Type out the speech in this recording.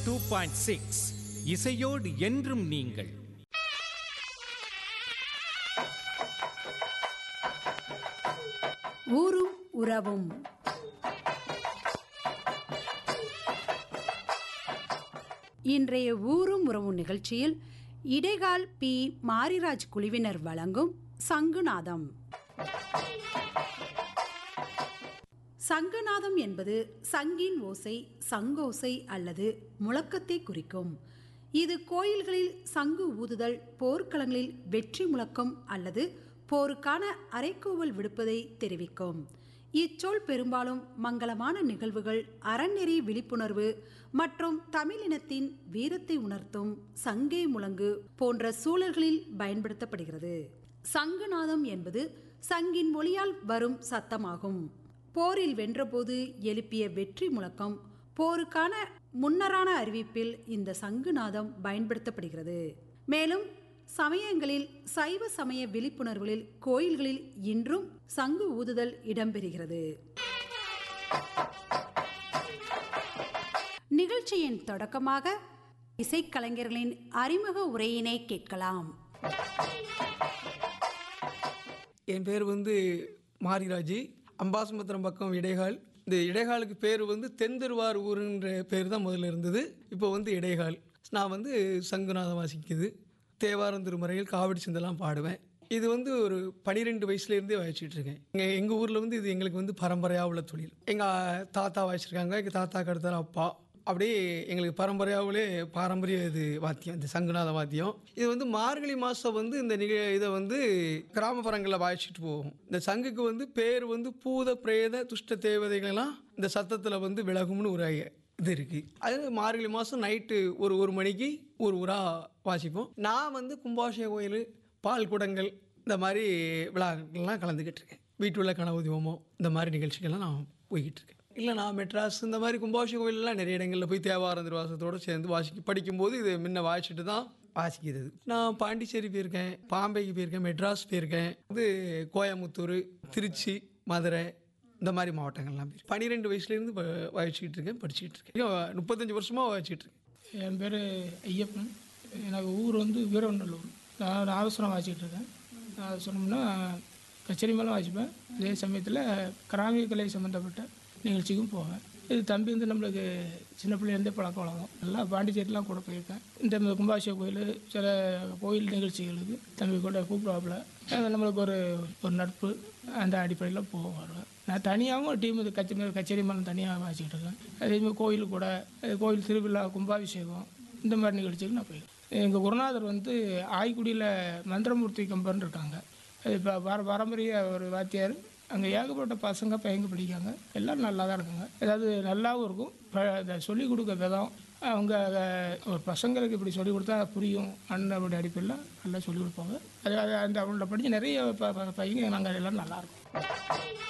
two point six இசையோடு என்றும் நீங்கள் ஊரும் உறவும் இன்றைய ஊரும் உறவும் நிகழ்ச்சியில் இடைகால் பி மாரிராஜ் குழுவினர் வழங்கும் சங்குநாதம் சங்குநாதம் என்பது சங்கின் ஓசை சங்கோசை அல்லது முழக்கத்தை குறிக்கும் இது கோயில்களில் சங்கு ஊதுதல் போர்க்களங்களில் வெற்றி முழக்கம் அல்லது போருக்கான அரைக்கூவல் விடுப்பதை தெரிவிக்கும் இச்சொல் பெரும்பாலும் மங்களமான நிகழ்வுகள் அறநெறி விழிப்புணர்வு மற்றும் தமிழினத்தின் வீரத்தை உணர்த்தும் சங்கே முழங்கு போன்ற சூழல்களில் பயன்படுத்தப்படுகிறது சங்குநாதம் என்பது சங்கின் ஒளியால் வரும் சத்தமாகும் போரில் வென்றபோது எழுப்பிய வெற்றி முழக்கம் போருக்கான முன்னரான அறிவிப்பில் இந்த சங்குநாதம் பயன்படுத்தப்படுகிறது மேலும் சமயங்களில் சைவ சமய விழிப்புணர்வுகளில் கோயில்களில் இன்றும் சங்கு ஊதுதல் இடம்பெறுகிறது நிகழ்ச்சியின் தொடக்கமாக இசைக்கலைஞர்களின் அறிமுக உரையினை கேட்கலாம் என் பேர் வந்து மாரிராஜ் அம்பாசமுத்திரம் பக்கம் இடைகால் இந்த இடைகாலுக்கு பேர் வந்து தென்திருவார் ஊருன்ற பேர் தான் முதல்ல இருந்தது இப்போ வந்து இடைகால் நான் வந்து சங்குநாதம் வாசிக்குது தேவாரம் திருமுறையில் காவடி சிந்தெல்லாம் பாடுவேன் இது வந்து ஒரு பனிரெண்டு வயசுலேருந்தே வாசிச்சுட்டு இருக்கேன் எங்கள் எங்கள் ஊரில் வந்து இது எங்களுக்கு வந்து பரம்பரையாக உள்ள தொழில் எங்கள் தாத்தா வாசிச்சிருக்காங்க எங்கள் தாத்தாக்கு அடுத்தால அப்பா அப்படியே எங்களுக்கு பரம்பரையாகவே பாரம்பரிய இது வாத்தியம் இந்த சங்குநாத வாத்தியம் இது வந்து மார்கழி மாதம் வந்து இந்த நிக இதை வந்து கிராமப்புறங்களில் வாசிச்சுட்டு போவோம் இந்த சங்குக்கு வந்து பேர் வந்து பூத பிரேத துஷ்ட தேவதைகளெல்லாம் இந்த சத்தத்தில் வந்து விலகும்னு ஒரு இது இருக்குது அது மார்கழி மாதம் நைட்டு ஒரு ஒரு மணிக்கு ஒரு ஊராக வாசிப்போம் நான் வந்து கும்பாபிஷேக கோயில் பால் குடங்கள் இந்த மாதிரி விழாக்கள்லாம் கலந்துக்கிட்டு இருக்கேன் வீட்டுள்ள கனவு தீபமோ இந்த மாதிரி நிகழ்ச்சிகள்லாம் நான் போய்கிட்டு இருக்கேன் இல்லை நான் மெட்ராஸ் இந்த மாதிரி கும்பாபிஷேக கோயிலெலாம் நிறைய இடங்களில் போய் தேவாரம் திருவாசத்தோடு சேர்ந்து வாசிக்க படிக்கும்போது இது முன்ன வாசிச்சுட்டு தான் வாசிக்கிறது நான் பாண்டிச்சேரி போயிருக்கேன் பாம்பேக்கு போயிருக்கேன் மெட்ராஸ் போயிருக்கேன் இது கோயம்புத்தூர் திருச்சி மதுரை இந்த மாதிரி மாவட்டங்கள்லாம் போயிருக்கேன் பன்னிரெண்டு வயசுலேருந்து வாசிச்சுக்கிட்டு இருக்கேன் படிச்சுக்கிட்டு இருக்கேன் முப்பத்தஞ்சு வருஷமாக வாசிச்சுட்டு இருக்கேன் என் பேர் ஐயப்பன் எனக்கு ஊர் வந்து வீரவநல்லூர் நான் நாதஸ்வரம் வாசிக்கிட்டு இருக்கேன் நாதஸ்வரம்னா கச்சேரி மேலே வாசிப்பேன் அதே சமயத்தில் கிராமிய கலை சம்மந்தப்பட்ட நிகழ்ச்சிக்கும் போவேன் இது தம்பி வந்து நம்மளுக்கு சின்ன பிள்ளைலேருந்தே பழக்க வழக்கம் நல்லா பாண்டிச்சேரிலாம் கூட போயிருக்கேன் இந்த கும்பாபிஷேக கோயில் சில கோயில் நிகழ்ச்சிகளுக்கு தம்பி கூட கூப்பிடுவாப்புல அது நம்மளுக்கு ஒரு ஒரு நட்பு அந்த அடிப்படையில் போக வருவேன் நான் தனியாகவும் டீம் இது கச்சேரி கச்சேரி மேலே தனியாக வாசிக்கிட்டு இருக்கேன் அதேமாதிரி கோயில் கூட அது கோயில் திருவிழா கும்பாபிஷேகம் இந்த மாதிரி நிகழ்ச்சிக்கு நான் போயிருக்கேன் எங்கள் குருநாதர் வந்து ஆய்க்குடியில் மந்திரமூர்த்தி கம்பர்னு இருக்காங்க அது இப்போ பார பாரம்பரிய ஒரு வாத்தியார் அங்கே ஏகப்பட்ட பசங்க பையங்க படிக்காங்க எல்லோரும் நல்லா தான் இருக்காங்க அதாவது நல்லாவும் இருக்கும் ப- இந்த சொல்லிக் கொடுக்க விதம் அவங்க அஹ், ஒரு பசங்களுக்கு இப்படி சொல்லிக் கொடுத்தா புரியும் அண்ணன் அப்படி அடிப்படையில் நல்லா சொல்லிக் கொடுப்பாங்க அது அது அந்த அவங்கள படித்து நிறைய ப- ப- பையங்க நாங்கள் எல்லோரும் நல்லாயிருக்கும்